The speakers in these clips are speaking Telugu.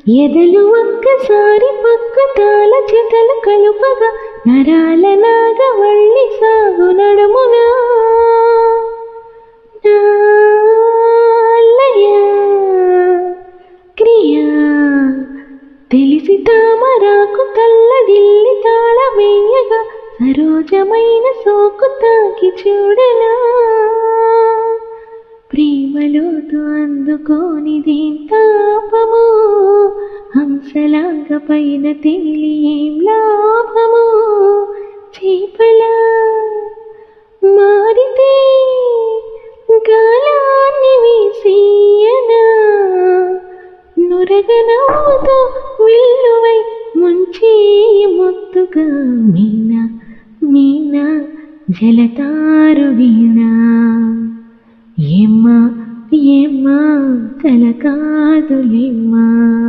ఎదలు ఒక్కసారి పక్కు తాళ చెతలు కలుపగా నరాల నాగవళ్ళి సాగు నడుమునా నాలయ క్రియా తెలిసి తామరాకు తల్లడిల్లి తాళమేయగా సరోజమైన సోకు తాకి చూడనా ప్రేమలోతు అందుకోనిది తాపము హంసలాగా పైన తేలి ఏం లాభము చేపలా మారితే గాలాన్ని వేసేయనా నురగనవ్వుతో విల్లువై ముంచేయి ముత్తుగా మీనా మీనా జలతారు వీణా ఏమ్మా ఏమ్మా కల కాదులేమ్మా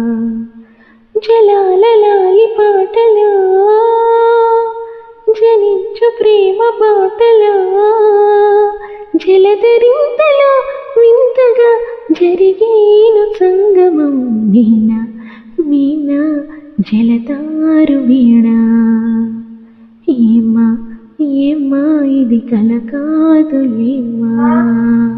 జలాల లాలి పాటలో జనించు ప్రేమ బాటలో జలధరింతలో వింతగా జరిగేను సంగమం మీనా మీనా జలతారు వీణా ఏమా ఏమా ఇది కల కాదులేమా